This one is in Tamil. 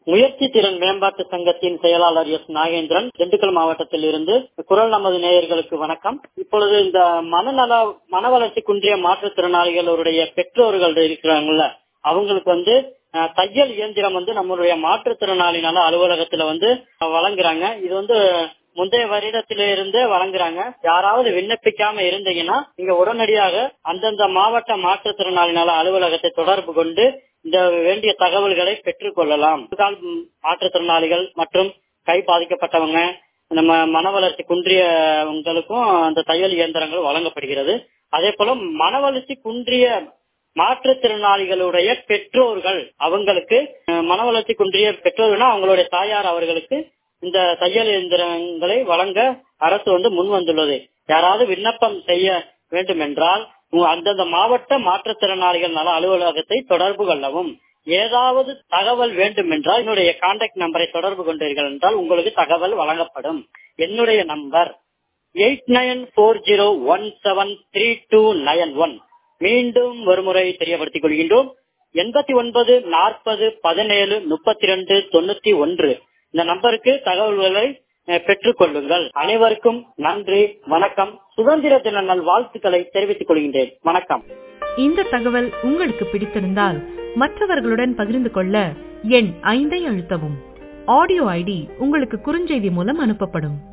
முயற்சி திறன் மேம்பாட்டு சங்கத்தின் செயலாளர் எஸ் நாகேந்திரன் திண்டுக்கல் மாவட்டத்தில் இருந்து குரல் நமது நேயர்களுக்கு வணக்கம் இப்பொழுது இந்த மனநல மன வளர்ச்சி குன்றிய மாற்றுத்திறனாளிகளுடைய பெற்றோர்கள் இருக்கிறாங்கல்ல அவங்களுக்கு வந்து அஹ், தையல் இயந்திரம் வந்து நம்மளுடைய மாற்றுத்திறனாளி நல அலுவலகத்துல வந்து வழங்குறாங்க இது வந்து முந்தைய வருடத்தில இருந்தே வழங்குறாங்க யாராவது விண்ணப்பிக்காம இருந்தீங்கன்னா நீங்க உடனடியாக அந்தந்த மாவட்ட மாற்றுத்திறனாளி நல அலுவலகத்தை தொடர்பு கொண்டு இந்த வேண்டிய தகவல்களை பெற்றுக் கொள்ளலாம் கால் மாற்றுத்திறனாளிகள் மற்றும் கை பாதிக்கப்பட்டவங்க நம்ம மன வளர்ச்சி குன்றியவங்களுக்கும் அந்த தையல் இயந்திரங்கள் வழங்கப்படுகிறது அதே போல மன வளர்ச்சி குன்றிய மாற்றுத்திறனாளிகளுடைய பெற்றோர்கள் அவங்களுக்கு அஹ், மன வளர்ச்சி குன்றிய பெற்றோர்கள்னா அவங்களுடைய தாயார் அவர்களுக்கு இந்த தையல் இயந்திரங்களை வழங்க அரசு வந்து முன் வந்துள்ளது யாராவது விண்ணப்பம் செய்ய வேண்டும் என்றால் உ- அந்தந்த மாவட்ட மாற்றுத்திறனாளிகள் நல அலுவலகத்தை தொடர்பு கொள்ளவும் ஏதாவது தகவல் வேண்டும் என்றால் என்னுடைய கான்டாக்ட் நம்பரை தொடர்பு கொண்டீர்கள் என்றால் உங்களுக்கு தகவல் வழங்கப்படும் என்னுடைய number eight nine four zero one seven three two nine one மீண்டும் ஒருமுறை தெரியப்படுத்திக் கொள்கின்றோம் எண்பத்தி ஒன்பது நாற்பது பதினேழு முப்பத்தி ரெண்டு தொண்ணூத்தி ஒன்று இந்த நம்பருக்கு தகவல்களை அஹ், பெற்றுக் கொள்ளுங்கள் அனைவருக்கும் நன்றி வணக்கம் சுதந்திர தின நல் வாழ்த்துக்களை தெரிவித்துக் கொள்கின்றேன் வணக்கம் இந்த தகவல் உங்களுக்கு பிடித்திருந்தால் மற்றவர்களுடன் பகிர்ந்து கொள்ள எண் ஐந்தை அழுத்தவும் ஆடியோ ஐடி உங்களுக்கு குறுஞ்செய்தி மூலம் அனுப்பப்படும்